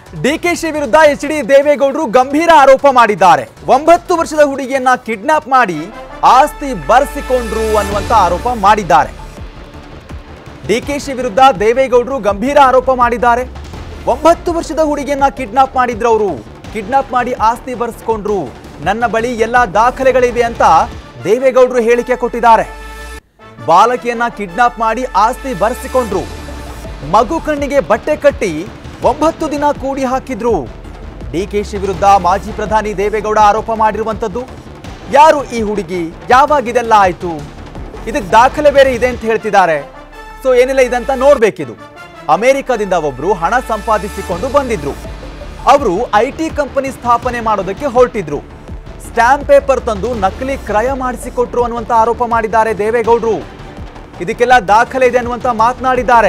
ಡಿಕೆಶಿ ವಿರುದ್ಧ H D ದೇವೇಗೌಡರು ಗಂಭೀರ ಆರೋಪ ಮಾಡಿದ್ದಾರೆ ಒಂಬತ್ತು ವರ್ಷದ ಹುಡುಗಿಯನ್ನ ಕಿಡ್ನಾಪ್ ಮಾಡಿ ಆಸ್ತಿ ಬರೆಸಿಕೊಂಡ್ರು ಅನ್ನುವಂತ ಆರೋಪ ಮಾಡಿದ್ದಾರೆ ಡಿಕೆಶಿ ವಿರುದ್ಧ ದೇವೇಗೌಡರು ಗಂಭೀರ ಆರೋಪ ಮಾಡಿದ್ದಾರೆ ಒಂಬತ್ತು ವರ್ಷದ ಹುಡುಗಿಯನ್ನ ಕಿಡ್ನಾಪ್ ಮಾಡಿದ್ರು ಅವರು ಕಿಡ್ನಾಪ್ ಮಾಡಿ ಆಸ್ತಿ ಬರೆಸ್ಕೊಂಡ್ರು ನನ್ನ ಬಳಿ ಎಲ್ಲಾ ದಾಖಲೆಗಳಿವೆ ಅಂತ ದೇವೇಗೌಡರು ಹೇಳಿಕೆ ಕೊಟ್ಟಿದ್ದಾರೆ ಬಾಲಕಿಯನ್ನ ಕಿಡ್ನಾಪ್ ಮಾಡಿ ಆಸ್ತಿ ಬರೆಸಿಕೊಂಡ್ರು ಮಗು ಕಣ್ಣಿಗೆ ಬಟ್ಟೆ ಕಟ್ಟಿ ಒಂಬತ್ತು ದಿನ ಕೂಡಿ ಹಾಕಿದ್ರು ಡಿಕೆಶಿ ವಿರುದ್ಧ ಮಾಜಿ ಪ್ರಧಾನಿ ದೇವೇಗೌಡ ಆರೋಪ ಮಾಡಿರುವಂತದ್ದು ಯಾರು ಈ ಹುಡುಗಿ ಯಾವಾಗ ಇದೆಲ್ಲ ಆಯ್ತು ಇದಕ್ಕೆ ದಾಖಲೆ ಬೇರೆ ಇದೆ ಅಂತ ಹೇಳ್ತಿದ್ದಾರೆ ಸೊ ಏನಿಲ್ಲ ಇದಂತ ನೋಡ್ಬೇಕಿದು ಅಮೆರಿಕದಿಂದ ಒಬ್ರು ಹಣ ಸಂಪಾದಿಸಿಕೊಂಡು ಬಂದಿದ್ರು ಅವರು ಐ ಟಿ ಕಂಪನಿ ಸ್ಥಾಪನೆ ಮಾಡೋದಕ್ಕೆ ಹೊರಟಿದ್ರು ಸ್ಟ್ಯಾಂಪ್ ಪೇಪರ್ ತಂದು ನಕಲಿ ಕ್ರಯ ಮಾಡಿಸಿಕೊಟ್ರು ಅನ್ನುವಂತ ಆರೋಪ ಮಾಡಿದ್ದಾರೆ ದೇವೇಗೌಡರು ಇದಕ್ಕೆಲ್ಲ ದಾಖಲೆ ಇದೆ ಅನ್ನುವಂತ ಮಾತನಾಡಿದ್ದಾರೆ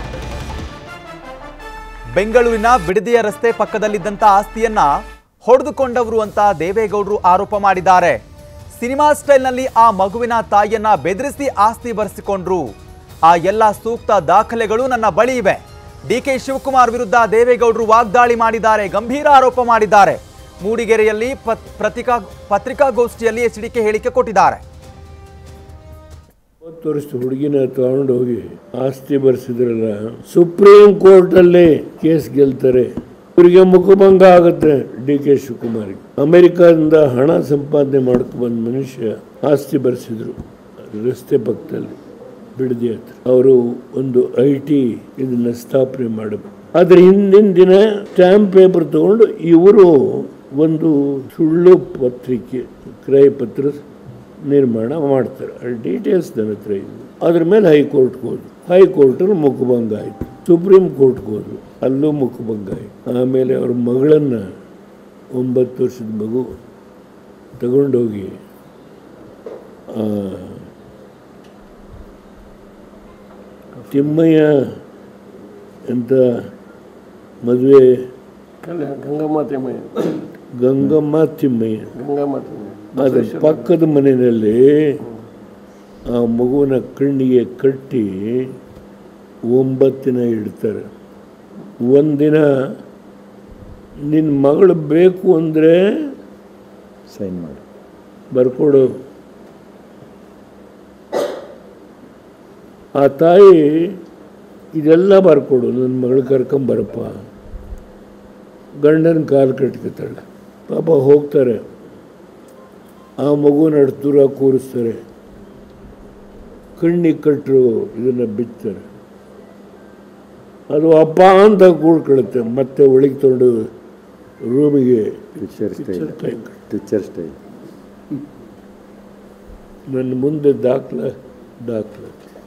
ಬೆಂಗಳೂರಿನ ಬಿಡದಿಯ ರಸ್ತೆ ಪಕ್ಕದಲ್ಲಿದ್ದಂತ ಆಸ್ತಿಯನ್ನ ಹೊಡೆದುಕೊಂಡವರು ಅಂತ ದೇವೇಗೌಡರು ಆರೋಪ ಮಾಡಿದ್ದಾರೆ ಸಿನಿಮಾ ಸ್ಟೈಲ್ನಲ್ಲಿ ಆ ಮಗುವಿನ ತಾಯಿಯನ್ನ ಬೆದರಿಸಿ ಆಸ್ತಿ ಬರೆಸಿಕೊಂಡ್ರು ಆ ಎಲ್ಲ ಸೂಕ್ತ ದಾಖಲೆಗಳು ನನ್ನ ಬಳಿ ಇವೆ ಡಿಕೆ ಶಿವಕುಮಾರ್ ವಿರುದ್ಧ ದೇವೇಗೌಡರು ವಾಗ್ದಾಳಿ ಮಾಡಿದ್ದಾರೆ ಗಂಭೀರ ಆರೋಪ ಮಾಡಿದ್ದಾರೆ ಮೂಡಿಗೆರೆಯಲ್ಲಿ ಪತ್- ಪ್ರತಿಕಾ ಪತ್ರಿಕಾಗೋಷ್ಠಿಯಲ್ಲಿ ಎಚ್ ಡಿಕೆ ಹೇಳಿಕೆ ಕೊಟ್ಟಿದ್ದಾರೆ ಮೂವತ್ತು ವರ್ಷದ ಹುಡುಗಿನ ತಗೊಂಡು ಹೋಗಿ ಆಸ್ತಿ ಬರ್ಸಿದ್ರಲ್ಲ ಸುಪ್ರೀಂ ಕೋರ್ಟಲ್ಲಿ ಕೇಸ್ ಗೆಲ್ತಾರೆ ಇವರಿಗೆ ಮುಖಭಂಗ ಆಗುತ್ತೆ ಡಿ ಕೆ ಶಿವಕುಮಾರ್ಗೆ ಅಮೆರಿಕದಿಂದ ಹಣ ಸಂಪಾದನೆ ಮಾಡ್ಕೊ ಬಂದ ಮನುಷ್ಯ ಆಸ್ತಿ ಬರ್ಸಿದ್ರು ರಸ್ತೆ ಪಕ್ಕದಲ್ಲಿ ಬಿಡದಿ ಹತ್ರ ಅವರು ಒಂದು ಐ ಟಿ ಇದನ್ನ ಸ್ಥಾಪನೆ ಮಾಡಬೇಕು ಆದ್ರೆ ಹಿಂದಿನ ದಿನ ಸ್ಟ್ಯಾಂಪ್ ಪೇಪರ್ ತಗೊಂಡು ಇವರು ಒಂದು ಸುಳ್ಳು ಪತ್ರಿಕೆ ಕ್ರಯ ಪತ್ರ ನಿರ್ಮಾಣ ಮಾಡ್ತಾರೆ ಅಲ್ಲಿ ಡೀಟೇಲ್ಸ್ ನನ್ನ ಹತ್ರ ಇದೆ ಅದ್ರ ಮೇಲೆ ಹೈಕೋರ್ಟ್ಗೆ ಹೋದ್ರು ಹೈಕೋರ್ಟಲ್ಲಿ ಮುಖಭಂಗ ಆಯಿತು ಸುಪ್ರೀಂ ಕೋರ್ಟ್ಗೆ ಹೋದ್ರು ಅಲ್ಲೂ ಮುಖಭಂಗ ಆಯಿತು ಆಮೇಲೆ ಅವ್ರ ಮಗಳನ್ನ ಒಂಬತ್ತು ವರ್ಷದ ಮಗು ತಗೊಂಡೋಗಿ ಆ, ತಿಮ್ಮಯ್ಯ ಅಂತ ಮದುವೆ ಅಲ್ಲ ಗಂಗಮ್ಮ ತಿಮ್ಮಯ್ಯ ಗಂಗಮ್ಮ ತಿಮ್ಮಯ್ಯ ಗಂಗಮ್ಮ ತಿಮ್ಮಯ್ಯ ಅದ್ರ ಪಕ್ಕದ ಮನೆಯಲ್ಲಿ ಆ ಮಗುವಿನ ಕಣ್ಣಿಗೆ ಕಟ್ಟಿ ಒಂಬತ್ತಿನ ಇಡ್ತಾರೆ ಒಂದಿನ ನಿನ್ನ ಮಗಳು ಬೇಕು ಅಂದರೆ ಸೈನ್ ಮಾಡಿ ಬರ್ಕೊಡು ಆ ತಾಯಿ ಇದೆಲ್ಲ ಬರ್ಕೊಡು ನನ್ನ ಮಗಳು ಕರ್ಕೊಂಬರಪ್ಪ ಗಂಡನ ಕಾಲು ಕಟ್ಕೊತಾಳೆ ಪಾಪ ಹೋಗ್ತಾರೆ ಆ ಮಗುನ ದೂರ ಕೂರಿಸ್ತಾರೆ ಕಣ್ಣಿಗೆ ಕಟ್ಟರು ಇದನ್ನು ಬಿತ್ತಾರೆ ಅದು ಅಪ್ಪ ಅಂತ ಕೂಡ್ಕೊಳ್ಳುತ್ತೆ ಮತ್ತೆ ಒಳಗೆ ತೊಗೊಂಡು ರೂಮಿಗೆ ಪಿಕ್ಚರ್ ಸ್ಟೈಲ್ ಕೈ ಕಟ್ಟು. ಪಿಕ್ಚರ್ ಸ್ಟೈಲ್ ನನ್ನ ಮುಂದೆ ದಾಖಲ ದಾಖಲೆ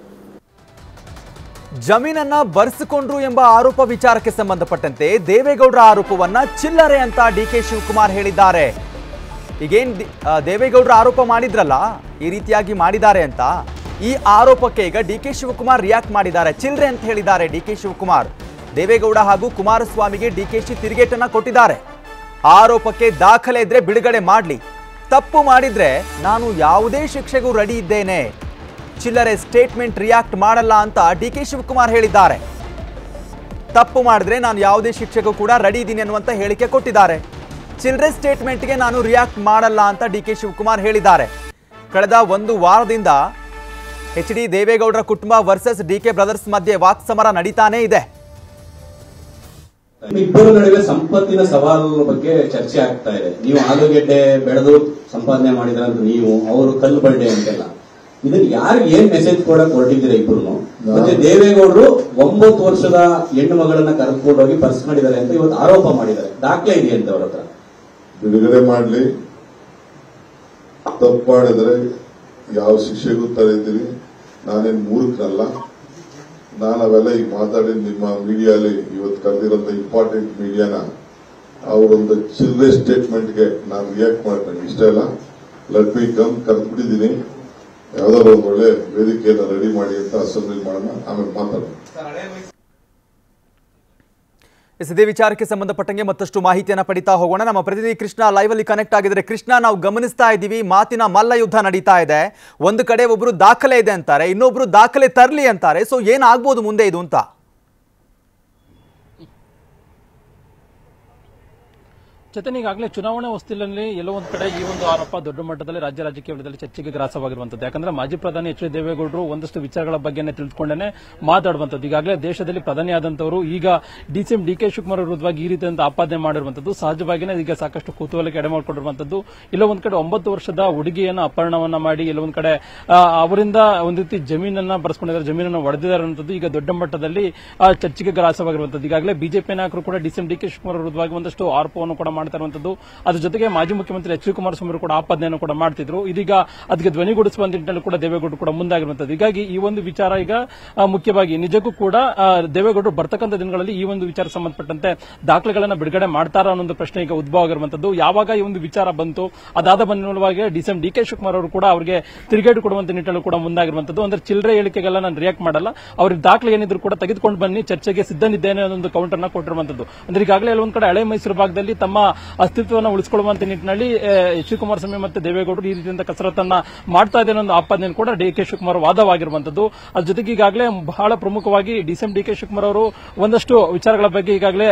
ಜಮೀನನ್ನ ಬರೆಸಿಕೊಂಡ್ರು ಎಂಬ ಆರೋಪ ವಿಚಾರಕ್ಕೆ ಸಂಬಂಧಪಟ್ಟಂತೆ ದೇವೇಗೌಡರ ಆರೋಪವನ್ನ ಚಿಲ್ಲರೆ ಅಂತ ಡಿಕೆ ಶಿವಕುಮಾರ್ ಹೇಳಿದ್ದಾರೆ ಈಗೇನ್ ದಿ- ಆ, ದೇವೇಗೌಡರು ಆರೋಪ ಮಾಡಿದ್ರಲ್ಲ ಈ ರೀತಿಯಾಗಿ ಮಾಡಿದ್ದಾರೆ ಅಂತ ಈ ಆರೋಪಕ್ಕೆ ಈಗ ಡಿ ಕೆ ಶಿವಕುಮಾರ್ ರಿಯಾಕ್ಟ್ ಮಾಡಿದ್ದಾರೆ ಚಿಲ್ಲರೆ ಅಂತ ಹೇಳಿದ್ದಾರೆ ಡಿ ಕೆ ಶಿವಕುಮಾರ್ ದೇವೇಗೌಡ ಹಾಗೂ ಕುಮಾರಸ್ವಾಮಿಗೆ ಡಿಕೆಶಿ ತಿರುಗೇಟನ್ನ ಕೊಟ್ಟಿದ್ದಾರೆ ಆರೋಪಕ್ಕೆ ದಾಖಲೆ ಇದ್ರೆ ಬಿಡುಗಡೆ ಮಾಡಲಿ ತಪ್ಪು ಮಾಡಿದ್ರೆ ನಾನು ಯಾವುದೇ ಶಿಕ್ಷೆಗೂ ರೆಡಿ ಇದ್ದೇನೆ ಚಿಲ್ಲರೆ ಸ್ಟೇಟ್ಮೆಂಟ್ ರಿಯಾಕ್ಟ್ ಮಾಡಲ್ಲ ಅಂತ ಡಿ ಕೆ ಶಿವಕುಮಾರ್ ಹೇಳಿದ್ದಾರೆ ತಪ್ಪು ಮಾಡಿದ್ರೆ ನಾನು ಯಾವುದೇ ಶಿಕ್ಷೆಗೂ ಕೂಡ ರೆಡಿ ಇದ್ದೀನಿ ಅನ್ನುವಂತ ಹೇಳಿಕೆ ಕೊಟ್ಟಿದ್ದಾರೆ ಚಿಲ್ಲರೆ ಸ್ಟೇಟ್ಮೆಂಟ್ಗೆ ನಾನು ರಿಯಾಕ್ಟ್ ಮಾಡಲ್ಲ ಅಂತ ಡಿ ಕೆ ಶಿವಕುಮಾರ್ ಹೇಳಿದ್ದಾರೆ ಕಳೆದ ಒಂದು ವಾರದಿಂದ ಎಚ್ ಡಿ ದೇವೇಗೌಡರ ಕುಟುಂಬ ವರ್ಸಸ್ ಡಿ ಕೆ ಬ್ರದರ್ಸ್ ಮಧ್ಯೆ ವಾಕ್ಸಮರ ನಡೀತಾನೇ ಇದೆ ಇಬ್ಬರ ನಡುವೆ ಸಂಪತ್ತಿನ ಸವಾಲುಗಳ ಬಗ್ಗೆ ಚರ್ಚೆ ಆಗ್ತಾ ಇದೆ ನೀವು ಆಲೂಗೆಡ್ಡೆ ಬೆಳೆದು ಸಂಪಾದನೆ ಮಾಡಿದ್ರಂತ ನೀವು ಅವರು ಕಲ್ಲು ಬಂಡೆ ಅಂತೆಲ್ಲ ಇದನ್ನ ಯಾರಿಗೆ ಏನ್ ಮೆಸೇಜ್ ಕೊಡಕ್ ಹೊರಟಿದ್ದೀರಾ ಇಬ್ರು ಮತ್ತೆ ದೇವೇಗೌಡರು ಒಂಬತ್ತು ವರ್ಷದ ಹೆಣ್ಣು ಮಗಳನ್ನ ಕರೆದುಕೊಂಡು ಹೋಗಿ ಬರ್ಸ್ಕೊಂಡಿದ್ದಾರೆ ಅಂತ ಇವತ್ತು ಆರೋಪ ಮಾಡಿದ್ದಾರೆ ದಾಖಲೆ ಇದೆಯಂತೆ ಅವ್ರ ಹತ್ರ ಬಿಡುಗಡೆ ಮಾಡಲಿ ತಪ್ಪು ಮಾಡಿದ್ರೆ ಯಾವ ಶಿಕ್ಷೆಗೂ ತರೀತೀವಿ ನಾನೇನ್ ಮೂರ್ಖನಲ್ಲ ನಾನು ಅವೆಲ್ಲ ಈಗ ಮಾತಾಡಿ ನಿಮ್ಮ ಮೀಡಿಯಾಲಿ ಇವತ್ತು ಕರೆದಿರೋಂಥ ಇಂಪಾರ್ಟೆಂಟ್ ಮೀಡಿಯಾನ ಅವರೊಂದು ಚಿಲ್ಲರೆ ಸ್ಟೇಟ್ಮೆಂಟ್ಗೆ ನಾನು ರಿಯಾಕ್ಟ್ ಮಾಡ್ತೇನೆ ಇಷ್ಟ ಇಲ್ಲ ಲೆಟ್ ಮಿ ಕಮ್ ಕರೆದ್ಬಿಟ್ಟಿದ್ದೀನಿ ಯಾವ್ದಾದ್ರು ಒಂದು ಒಳ್ಳೆ ವೇದಿಕೆಯನ್ನ ರೆಡಿ ಮಾಡಿ ಅಂತ ಅಸೆಂಬ್ಲಿ ಮಾಡೋಣ ಆಮೇಲೆ ಮಾತಾಡೋಣ ಎಸ್ ಇದೇ ವಿಚಾರಕ್ಕೆ ಸಂಬಂಧಪಟ್ಟಂಗೆ ಮತ್ತಷ್ಟು ಮಾಹಿತಿಯನ್ನ ಪಡಿತಾ ಹೋಗೋಣ ನಮ್ಮ ಪ್ರತಿನಿಧಿ ಕೃಷ್ಣ ಲೈವ್ ಅಲ್ಲಿ ಕನೆಕ್ಟ್ ಆಗಿದ್ರೆ ಕೃಷ್ಣ ನಾವು ಗಮನಿಸ್ತಾ ಇದ್ದೀವಿ ಮಾತಿನ ಮಲ್ಲ ಯುದ್ಧ ನಡೀತಾ ಇದೆ ಒಂದು ಕಡೆ ಒಬ್ರು ದಾಖಲೆ ಇದೆ ಅಂತಾರೆ ಇನ್ನೊಬ್ರು ದಾಖಲೆ ತರಲಿ ಅಂತಾರೆ ಸೊ ಏನಾಗ್ಬೋದು ಮುಂದೆ ಇದು ಅಂತ ಚೇತನ್ ಈಗಾಗಲೇ ಚುನಾವಣೆ ಹೊಸ್ತಿಲಲ್ಲಿ ಎಲ್ಲೋ ಒಂದ್ ಕಡೆ ಈ ಒಂದು ಆರೋಪ ದೊಡ್ಡ ಮಟ್ಟದಲ್ಲಿ ರಾಜ್ಯ ರಾಜಕೀಯ ವಲಯದಲ್ಲಿ ಚರ್ಚೆಗೆ ಗ್ರಾಸವಾಗಿರುವಂತದ್ದು ಯಾಕಂದ್ರೆ ಮಾಜಿ ಪ್ರಧಾನಿ ಎಚ್ ಡಿ ದೇವೇಗೌಡರು ಒಂದಷ್ಟು ವಿಚಾರಗಳ ಬಗ್ಗೆ ತಿಳಿದುಕೊಂಡೇನೆ ಮಾತಾಡುವಂತದ್ದು ಈಗಾಗಲೇ ದೇಶದಲ್ಲಿ ಪ್ರಧಾನಿಯಾದಂತವರು ಈಗ ಡಿಸಿಎಂ ಡಿ ಕೆ ಶಿವಕುಮಾರ್ ವಿರುದ್ಧವಾಗಿ ಈ ರೀತಿಯಿಂದ ಆಪಾದನೆ ಮಾಡಿರುವಂತದ್ದು ಸಹಜವಾಗಿಯೇ ಈಗ ಸಾಕಷ್ಟು ಕುತೂಹಲಕ್ಕೆ ಎಡೆ ಮಾಡಿಕೊಂಡಿರುವಂತದ್ದು ಎಲ್ಲೋ ಒಂದ್ ಕಡೆ ಒಂಬತ್ತು ವರ್ಷದ ಹುಡುಗಿಯನ್ನ ಅಪಹರಣವನ್ನ ಮಾಡಿ ಎಲ್ಲೋ ಒಂದ್ ಕಡೆ ಆ, ಅವರಿಂದ ಒಂದ್ ರೀತಿ ಜಮೀನನ್ನ ಬರ್ಸ್ಕೊಂಡಿದ್ದಾರೆ ಜಮೀನನ್ನ ಹೊಡೆದಿದ್ದಾರೆ ಅನ್ನೋದು ಈಗ ದೊಡ್ಡ ಮಟ್ಟದಲ್ಲಿ ಆ, ಚರ್ಚೆಗೆ ಗ್ರಾಸವಾಗಿರುವಂತದ್ದು ಈಗಾಗಲೇ ಬಿಜೆಪಿ ನಾಯಕರು ಕೂಡ ಡಿಸಿಎಂ ಡಿ ಕೆ ಶಿವಕುಮಾರ್ ವಿರುದ್ಧವಾಗಿ ಒಂದಷ್ಟು ಆರೋಪವನ್ನು ಕೂಡ ಮಾಡ್ತಾ ಇರುವಂತದ್ದು ಅದ್ರ ಜೊತೆಗೆ ಮಾಜಿ ಮುಖ್ಯಮಂತ್ರಿ ಎಚ್ ಡಿ ಕುಮಾರಸ್ವಾಮಿ ಅವರು ಕೂಡ ಆಪಾದನೆಯನ್ನು ಕೂಡ ಮಾಡ್ತಿದ್ರು ಇದೀಗ ಅದಕ್ಕೆ ಧ್ವನಿಗೂಡಿಸುವ ನಿಟ್ಟಿನಲ್ಲಿ ಕೂಡ ದೇವೇಗೌಡರು ಕೂಡ ಮುಂದಾಗಿರುವಂತದ್ದು ಹೀಗಾಗಿ ಈ ಒಂದು ವಿಚಾರ ಈಗ ಆ, ಮುಖ್ಯವಾಗಿ ನಿಜಕ್ಕೂ ಕೂಡ ಆ, ದೇವೇಗೌಡರು ಬರ್ತಕ್ಕಂಥ ದಿನಗಳಲ್ಲಿ ಈ ಒಂದು ವಿಚಾರ ಸಂಬಂಧಪಟ್ಟಂತೆ ದಾಖಲೆಗಳನ್ನ ಬಿಡುಗಡೆ ಮಾಡ್ತಾರಾ ಅನ್ನೋ ಒಂದು ಪ್ರಶ್ನೆ ಈಗ ಉದ್ಭವ ಆಗಿರುವಂತದ್ದು ಯಾವಾಗ ಈ ಒಂದು ವಿಚಾರ ಬಂತು ಅದಾದ ಬಂದಿರುವಾಗ ಡಿಸಿಎಂ ಡಿ ಕೆ ಶಿವಕುಮಾರ್ ಅವರು ಕೂಡ ಅವರಿಗೆ ತಿರುಗೇಟು ಕೊಡುವಂತ ನಿಟ್ಟಿನಲ್ಲಿ ಕೂಡ ಮುಂದಾಗಿರುವಂತದ್ದು ಅಂದ್ರೆ ಚಿಲ್ಲರೆ ಹೇಳಿಕೆಗೆಲ್ಲ ನಾನು ರಿಯಾಕ್ಟ್ ಮಾಡಲ್ಲ ಅವ್ರಿಗೆ ದಾಖಲೆ ಏನಿದ್ರು ಕೂಡ ತೆಗೆದುಕೊಂಡು ಬನ್ನಿ ಚರ್ಚೆಗೆ ಸಿದ್ಧನಿದ್ದೇನೆ ಅನ್ನೋ ಒಂದು ಕೌಂಟರ್ ನ ಕೊಟ್ಟಿರುವಂತದ್ದು ಅಂದ್ರೆ ಈಗಾಗಲೇ ಒಂದ್ ಕಡೆ ಹಳೆ ಮೈಸೂರು ಭಾಗದಲ್ಲಿ ತಮ್ಮ ಅಸ್ತಿತ್ವವನ್ನು ಉಳಿಸಿಕೊಳ್ಳುವಂತ ನಿಟ್ಟಿನಲ್ಲಿ ಆ, ಎಚ್ ಡಿ ಕುಮಾರಸ್ವಾಮಿ ಮತ್ತೆ ದೇವೇಗೌಡರು ಈ ರೀತಿಯಿಂದ ಕಸರತ್ತನ್ನ ಮಾಡ್ತಾ ಇದೆ ಅನ್ನೋ ಒಂದು ಆಪಾದನೆ ಕೂಡ ಡಿ ಕೆ ಶಿವಕುಮಾರ್ ವಾದವಾಗಿರುವಂತದ್ದು ಅದ್ರ ಜೊತೆಗೆ ಈಗಾಗಲೇ ಬಹಳ ಪ್ರಮುಖವಾಗಿ ಡಿಸಿಎಂ ಡಿ ಕೆ ಶಿವಕುಮಾರ್ ಅವರು ಒಂದಷ್ಟು ವಿಚಾರಗಳ ಬಗ್ಗೆ ಈಗಾಗಲೇ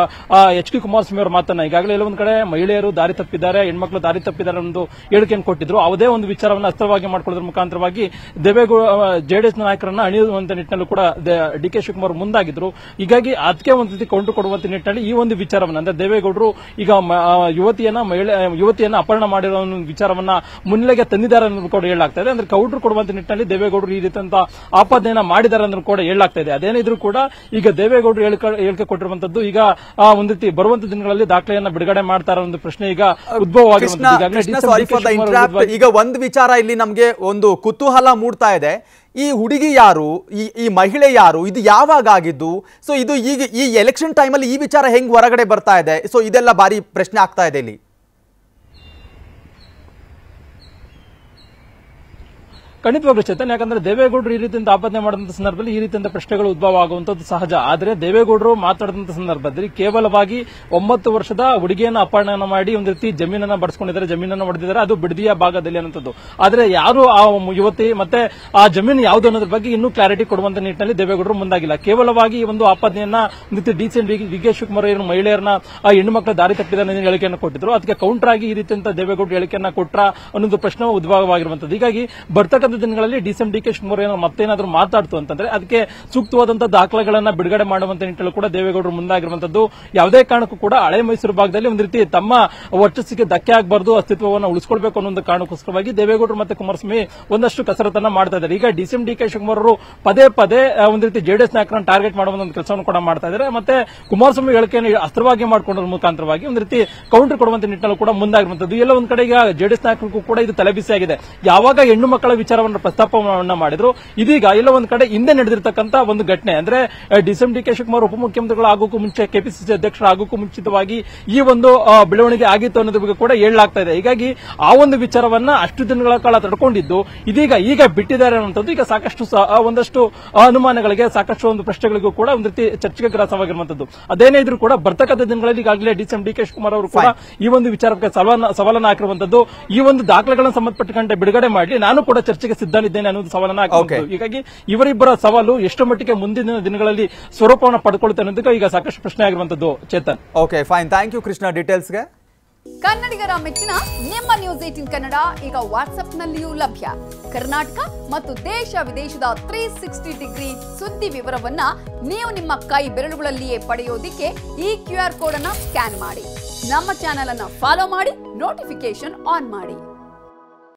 ಎಚ್ ಡಿ ಕುಮಾರಸ್ವಾಮಿ ಅವರ ಮಾತನ್ನ ಈಗಾಗಲೇ ಎಲ್ಲ ಒಂದ್ ಕಡೆ ಮಹಿಳೆಯರು ದಾರಿ ತಪ್ಪಿದ್ದಾರೆ ಹೆಣ್ಮಕ್ಳು ದಾರಿ ತಪ್ಪಿದ್ದಾರೆ ಅನ್ನೋ ಒಂದು ಹೇಳಿಕೆಯನ್ನು ಕೊಟ್ಟಿದ್ರು ಅದೇ ಒಂದು ವಿಚಾರವನ್ನು ಅಸ್ತ್ರವಾಗಿ ಮಾಡಿಕೊಳ್ಳೋದ್ರ ಮುಖಾಂತರವಾಗಿ ದೇವೇಗೌಡ ಜೆಡಿಎಸ್ ನಾಯಕರನ್ನ ಅಣಿಯುವಂತ ನಿಟ್ಟಿನಲ್ಲೂ ಕೂಡ ಡಿ ಕೆ ಶಿವಕುಮಾರ್ ಮುಂದಾಗಿದ್ರು ಹೀಗಾಗಿ ಅದಕ್ಕೆ ಒಂದು ರೀತಿ ಕೌಂಟರ್ ಕೊಡುವಂತ ನಿಟ್ಟಿನಲ್ಲಿ ಈ ಒಂದು ವಿಚಾರವನ್ನ ಅಂದ್ರೆ ದೇವೇಗೌಡರು ಈಗ ಮ- ಆ, ಯುವತಿಯನ್ನ ಮಹಿಳೆ ಯುವತಿಯನ್ನ ಅಪಹರಣ ಮಾಡಿರೋ ಒಂದು ವಿಚಾರವನ್ನ ಮುನ್ನೆಲೆಗೆ ತಂದಿದ್ದಾರೆ ಅನ್ನೋದು ಕೂಡ ಹೇಳಲಾಗ್ತಾ ಇದೆ ಅಂದ್ರೆ ಕೌಂಟರ್ ಕೊಡುವಂತ ನಿಟ್ಟಿನಲ್ಲಿ ದೇವೇಗೌಡರು ಈ ರೀತಿಯಂತ ಆಪಾದನೆಯನ್ನ ಮಾಡಿದ್ದಾರೆ ಅನ್ನೋದು ಕೂಡ ಹೇಳಲಾಗ್ತಾ ಇದೆ ಅದೇನಿದ್ರು ಕೂಡ ಈಗ ದೇವೇಗೌಡರು ಹೇಳಿಕೆ ಹೇಳಿಕೆ ಕೊಟ್ಟಿರುವಂತದ್ದು ಈಗ ಆ, ಒಂದು ರೀತಿ ಬರುವಂತ ದಿನಗಳಲ್ಲಿ ದಾಖಲೆಯನ್ನ ಬಿಡುಗಡೆ ಮಾಡ್ತಾರ ಒಂದು ಪ್ರಶ್ನೆ ಈಗ ಕೃಷ್ಣ ಉದ್ಭವವಾಗಿರುವಂತದ್ದು ಈಗಾಗಲೇ Krishna December sorry D K for the Shivakumar interrupt ವಿರುದ್ಧವಾಗಿ- ಈಗ ಒಂದು ವಿಚಾರ ಇಲ್ಲಿ ನಮ್ಗೆ ಒಂದು ಕುತೂಹಲ ಮೂಡ್ತಾ ಇದೆ ಈ ಹುಡುಗಿ ಯಾರು ಈ ಈ ಮಹಿಳೆ ಯಾರು ಇದು ಯಾವಾಗ ಆಗಿದ್ದು ಸೊ ಇದು ಈಗ ಈ ಎಲೆಕ್ಷನ್ ಟೈಮಲ್ಲಿ ಈ ವಿಚಾರ ಹೆಂಗ್ ಹೊರಗಡೆ ಬರ್ತಾ ಇದೆ ಸೊ ಇದೆಲ್ಲ ಬಾರಿ ಪ್ರಶ್ನೆ ಆಗ್ತಾ ಇದೆ ಇಲ್ಲಿ ಖಂಡಿತವಾಗ್ಲೂ ಚೇತನ್ ಯಾಕಂದ್ರೆ ದೇವೇಗೌಡರು ಈ ರೀತಿಯಿಂದ ಆಪಾದನೆ ಮಾಡಿದಂತ ಸಂದರ್ಭದಲ್ಲಿ ಈ ರೀತಿಯಿಂದ ಪ್ರಶ್ನೆಗಳು ಉದ್ಭವ ಆಗುವಂತದ್ದು ಸಹಜ ಆದರೆ ದೇವೇಗೌಡರು ಮಾತಾಡಿದಂತ ಸಂದರ್ಭದಲ್ಲಿ ಕೇವಲವಾಗಿ ಒಂಬತ್ತು ವರ್ಷದ ಹುಡುಗಿಯನ್ನ ಅಪಹರಣ ಮಾಡಿ ಒಂದು ರೀತಿ ಜಮೀನನ್ನ ಬಡಿಸ್ಕೊಂಡಿದ್ದಾರೆ ಜಮೀನನ್ನ ಹೊಡೆದಿದ್ದಾರೆ ಅದು ಬಿಡದಿಯ ಭಾಗದಲ್ಲಿ ಅನ್ನೋಂಥದ್ದು ಆದ್ರೆ ಯಾರು ಆ ಯುವತಿ ಮತ್ತೆ ಆ ಜಮೀನು ಯಾವುದು ಅನ್ನೋದ್ರ ಬಗ್ಗೆ ಇನ್ನೂ ಕ್ಲಾರಿಟಿ ಕೊಡುವಂತ ನಿಟ್ಟಿನಲ್ಲಿ ದೇವೇಗೌಡರು ಮುಂದಾಗಿಲ್ಲ ಕೇವಲವಾಗಿ ಈ ಒಂದು ಆಪಾದನೆಯನ್ನ ಒಂದು ರೀತಿ D C D K Shivakumar ಏನು ಮಹಿಳೆಯರನ್ನ ಆ ಹೆಣ್ಣು ಮಕ್ಕಳ ದಾರಿ ತಪ್ಪಿದ ಹೇಳಿಕೆಯನ್ನು ಕೊಟ್ಟಿದ್ರು ಅದಕ್ಕೆ ಕೌಂಟರ್ ಆಗಿ ಈ ರೀತಿಯಂತ ದೇವೇಗೌಡರು ಹೇಳಿಕೆಯನ್ನ ಕೊಟ್ರ ಅನ್ನೊಂದು ಪ್ರಶ್ನೆ ಉದ್ಭವವಾಗಿರುವಂತದ್ದು ಹೀಗಾಗಿ ಬರ್ತಕ್ಕಂಥ ದಿನಗಳಲ್ಲಿ ಡಿಸಿಎಂ ಡಿ ಕೆ ಶಿವಕುಮಾರ್ ಏನೋ ಮತ್ತೇನಾದ್ರೂ ಮಾತಾಡ್ತು ಅಂತಂದ್ರೆ ಅದಕ್ಕೆ ಸೂಕ್ತವಾದಂತಹ ದಾಖಲೆಗಳನ್ನ ಬಿಡುಗಡೆ ಮಾಡುವಂತ ನಿಟ್ಟಿನಲ್ಲಿ ಕೂಡ ದೇವೇಗೌಡರು ಮುಂದಾಗಿರುವಂತದ್ದು ಯಾವುದೇ ಕಾರಣಕ್ಕೂ ಕೂಡ ಹಳೆ ಮೈಸೂರು ಭಾಗದಲ್ಲಿ ಒಂದು ರೀತಿ ತಮ್ಮ ವರ್ಚಸ್ಸಿಗೆ ಧಕ್ಕೆ ಆಗಬಾರ್ದು ಅಸ್ತಿತ್ವವನ್ನು ಉಳಿಸ್ಕೊಳ್ಬೇಕು ಅನ್ನೋ ಒಂದು ಕಾರಣಕ್ಕೋಸ್ಕರವಾಗಿ ದೇವೇಗೌಡರು ಮತ್ತೆ ಕುಮಾರಸ್ವಾಮಿ ಒಂದಷ್ಟು ಕಸರತ್ತನ್ನ ಮಾಡ್ತಾ ಇದ್ದಾರೆ ಈಗ ಡಿಸಿಎಂ ಡಿ ಕೆ ಶಿವಕುಮಾರ್ ಅವರು ಪದೇ ಪದೇ ಆ, ಒಂದು ರೀತಿ ಜೆಡಿಎಸ್ ನಾಯಕರನ್ನು ಟಾರ್ಗೆಟ್ ಮಾಡುವ ಒಂದು ಕೆಲಸವನ್ನು ಕೂಡ ಮಾಡ್ತಾ ಇದ್ದಾರೆ ಮತ್ತೆ ಕುಮಾರಸ್ವಾಮಿ ಹೇಳಿಕೆಯನ್ನು ಅಸ್ತ್ರವಾಗಿ ಮಾಡಿಕೊಂಡ್ರ ಮುಖಾಂತರವಾಗಿ ಒಂದು ರೀತಿ ಕೌಂಟರ್ ಕೊಡುವಂತ ನಿಟ್ಟಿನಲ್ಲಿ ಕೂಡ ಮುಂದಾಗಿರುವಂತದ್ದು ಎಲ್ಲ ಒಂದ್ ಕಡೆ ಈಗ ಜೆಡಿಎಸ್ ನಾಯಕರಿಗೂ ಕೂಡ ಇದು ತಲೆಬಿಸಿಯಾಗಿದೆ ಯಾವಾಗ ಹೆಣ್ಣು ಮಕ್ಕಳ ವಿಚಾರವನ್ನು ಪ್ರಸ್ತಾಪವನ್ನ ಮಾಡಿದ್ರು ಇದೀಗ ಎಲ್ಲ ಒಂದ್ ಕಡೆ ಹಿಂದೆ ನಡೆದಿರ್ತಕ್ಕಂತ ಒಂದು ಘಟನೆ ಅಂದ್ರೆ ಡಿಸೆಂ ಡಿ ಕೆ ಶಿವಕುಮಾರ್ ಉಪಮುಖ್ಯಮಂತ್ರಿಗಳು ಆಗೋಕ್ಕೂ ಮುಂಚೆ ಕೆಪಿಸಿಸಿ ಅಧ್ಯಕ್ಷರು ಆಗೋಕ್ಕೂ ಮುಂಚಿತವಾಗಿ ಈ ಒಂದು ಆ, ಬೆಳವಣಿಗೆ ಆಗಿತ್ತು ಅನ್ನೋದ್ರ ಬಗ್ಗೆ ಕೂಡ ಹೇಳಲಾಗ್ತಾ ಇದೆ ಹೀಗಾಗಿ ಆ ಒಂದು ವಿಚಾರವನ್ನ ಅಷ್ಟು ದಿನಗಳ ಕಾಲ ತಡ್ಕೊಂಡಿದ್ದು ಇದೀಗ ಈಗ ಬಿಟ್ಟಿದ್ದಾರೆ ಅನ್ನುವಂಥದ್ದು ಈಗ ಸಾಕಷ್ಟು ಸ- ಆ, ಒಂದಷ್ಟು ಅನುಮಾನಗಳಿಗೆ ಸಾಕಷ್ಟು ಒಂದು ಪ್ರಶ್ನೆಗಳಿಗೂ ಕೂಡ ಒಂದು ರೀತಿ ಚರ್ಚೆಗೆ ಗ್ರಾಸವಾಗಿರುವಂತದ್ದು ಅದೇನೇ ಇದ್ರೂ ಕೂಡ ಬರ್ತಕ್ಕಂಥ ದಿನಗಳಲ್ಲಿ ಈಗಾಗಲೇ ಡಿಸಿಎಂ ಡಿ ಕೆ ಶಿವಕುಮಾರ್ ಅವರು ಕೂಡ ಈ ಒಂದು ವಿಚಾರಕ್ಕೆ ಸವಾಲನ್ನ ಸವಾಲನ್ನ ಹಾಕಿರುವಂತದ್ದು ಈ ಒಂದು ದಾಖಲೆಗಳನ್ನು ಸಂಬಂಧಪಟ್ಟಂತೆ ಬಿಡುಗಡೆ ಮಾಡಿ ನಾನು ಕೂಡ ಚರ್ಚೆಗೆ ಸಿದ್ಧನಿದ್ದೇನೆ ಅನ್ನೋದು ಸವಾಲನ್ನ ಹಾಕಿರುವಂತದ್ದು. ಹೀಗಾಗಿ ಇವರಿಬ್ಬರ ಸವಾಲು ಎಷ್ಟು ಮಟ್ಟಿಗೆ ಮುಂದಿನ ದಿನಗಳಲ್ಲಿ ಸ್ವರೂಪವನ್ನು ಪಡ್ಕೊಳ್ಳುತ್ತೆ ಅನ್ನೋದಕ್ಕೆ ಈಗ ಸಾಕಷ್ಟು ಪ್ರಶ್ನೆ ಆಗಿರುವಂತದ್ದು Chetan okay fine thank you Krishna ಡೀಟೇಲ್ಸ್ಗೆ ಕನ್ನಡಿಗರ ಮೆಚ್ಚಿನ ನಿಮ್ಮ ನ್ಯೂಸ್ ಏಟಿನ್ ಕನ್ನಡ ಈಗ ವಾಟ್ಸ್ಆಪ್ನಲ್ಲಿಯೂ ಲಭ್ಯ ಕರ್ನಾಟಕ ಮತ್ತು ದೇಶ ವಿದೇಶದ ತ್ರೀ ಸಿಕ್ಸ್ಟಿ ಡಿಗ್ರಿ ಸುದ್ದಿ ವಿವರವನ್ನ ನೀವು ನಿಮ್ಮ ಕೈ ಬೆರಳುಗಳಲ್ಲಿಯೇ ಪಡೆಯೋದಿಕ್ಕೆ ಈ ಕ್ಯೂ ಆರ್ ಕೋಡ್ ಅನ್ನ ಸ್ಕ್ಯಾನ್ ಮಾಡಿ ನಮ್ಮ ಚಾನೆಲ್ ಅನ್ನ ಫಾಲೋ ಮಾಡಿ ನೋಟಿಫಿಕೇಶನ್ ಆನ್ ಮಾಡಿ